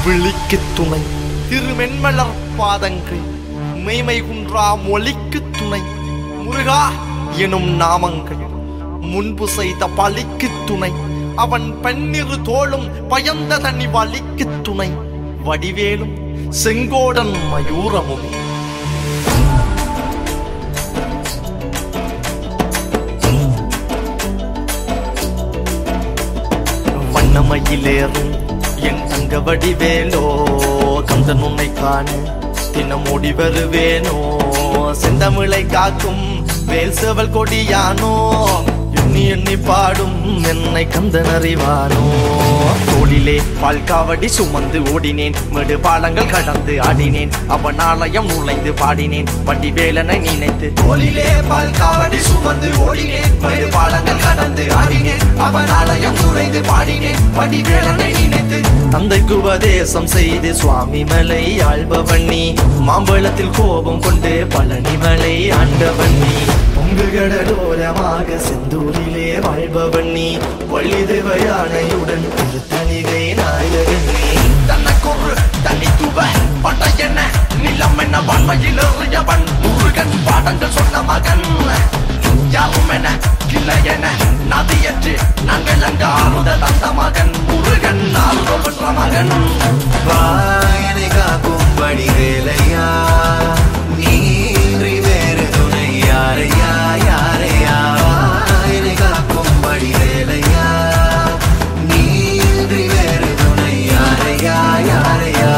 விழிக்கு துணை திருமென்மலர் பாதங்கள் மெய்மை குன்றா மொழிக்கு துணை முருகா எனும் நாமங்கள் முன்பு செய்த பழிக்கு துணை அவன் பன்னிரு தோளும் பயந்த தனி வலிக்கு துணை வடிவேலும் செங்கோடன் மயூரமுமே வண்ணமயிலேறும் என் தங்க வடிவேலோ கந்தன் உன்னை காண தினம் ஓடி வருவேனோ செந்தமிழை காக்கும் வேல் செவல் கொடியானோ எண்ணி எண்ணி பாடும் என்னை கந்தன் அறிவானோ தோளிலே பால் காவடி சுமந்து ஓடினேன் மேடு பாலங்கள் கடந்து ஆடினேன் அவன் ஆலயம் நுழைந்து பாடினேன் வடிவேலனை நினைத்து தோளிலே பால் காவடி சுமந்து ஓடினேன் மேடு பாலங்கள் கடந்து ஆடினேன் அவன் ஆலயம் நுழைந்து பாடினேன் வடிவேலனை நினைத்து தந்தைக்கு உபதேசம் செய்து சுவாமி மலை ஆள்பவன் நீ மாம்பழத்தில் கோபம் கொண்டு பழனி மலை ஆண்டவன் நீ பொங்கு கடலோரமாக செந்தூரிலே வாழ்பவன் நீ வள்ளி தேவயானையுடன் திருத்தணிகை நாயகன் நீ தனக்கொரு தனித்துவ பட்டையென்ன நிலம் என்ன வன்மையில் எறியவன் முருகன் பாடங்கள் சொன்ன மகன் யாரும் என இல்லை என நதியற்று நாங்கள் அங்க ஆறுத தந்த மகன் முருகன் ஆறுதல் பெற்ற மகன் வாயனை காக்கும்படி வேலையா நீன்றி வேறு துணை யாரையா யாரையா வாயனை காக்கும்படி வேலையா நீன்றி வேறு துணை யாரையா யாரையா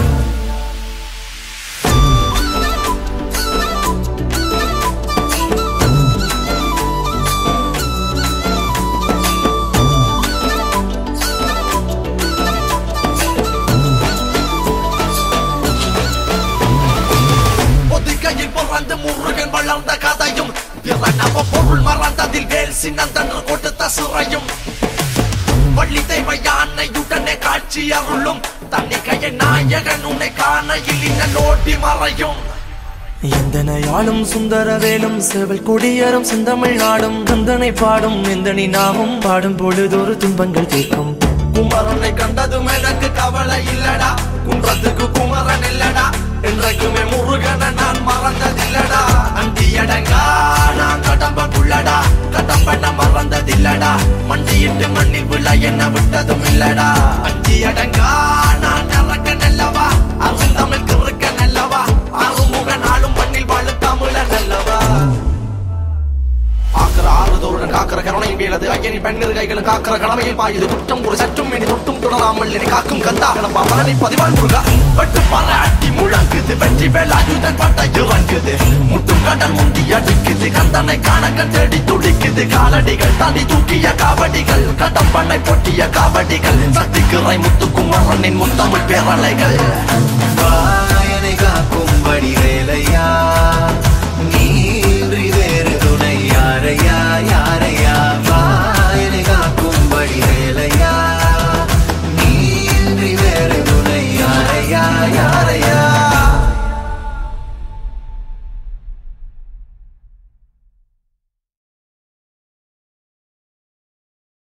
பொதுக்கையில் பிறந்து முருகன் வளர்ந்த கதையும் பிறனவ பொருள் மறந்ததில் வேல் சின்னந்தன்று கொடுத்த சிறையும் வள்ளி தெய்வ யானையுடனே காட்சி அருளும் தன்னிகைய நாயகன் உன்னை காணையில் இன்ன ஓட்டி மறையும் எந்தனையாளும் சுந்தரவேலும் சேவல் கொடியரும் செந்தமிழ் நாடும் கந்தனை பாடும் எந்தனி நாமும் பாடும் பொழுதொரு துன்பங்கள் தீர்க்கும் குமரனை கண்டதும் எனக்கு கவலை இல்லடா குன்றத்துக்கு குமரன் இல்லடா என்றைக்குமே முருகனை நான் மறந்ததில்லடா அண்டியடங்கா நான் கடம்பக்குள்ளடா கடம்பன மறந்ததில்லடா மண்டியிட்டு மண்ணில் விழ என்ன விட்டதும் இல்லடா அண்டியடங்கா நான் இறக்க நல்லவா அருள் தமிழ் கிறுக்க நல்லவா அருமுக நாளும் மண்ணில் வாழ தமிழ நல்லவா ஆக்கிற ஆறுதோருடன் காக்கிற கருணையின் வேலது ஐயனின் பெண்ணிரு கைகளும் காக்கிற கடமையில் பாயுது குற்றம் ஒரு சற்றும் இனி தொட்டும் தொடராமல் இனி காக்கும் கந்தா கிளம்பா மரணி பதிவான் முருகா வெட்டு பாராட்டி முழங்குது வெற்றி வேலாயுதன் பட்ட இறங்குது முட்டும் கடல் முந்தி அடிக்குது கந்தனை காண கண் தேடி துடிக்குது காலடிகள் தாண்டி தூக்கிய காவடிகள் கடம்பண்ணை பொட்டிய காவடிகள் சக்தி கிரை முத்துக்குமரனின் முத்தமிழ் பேரலைகள் வாயனை காக்கும்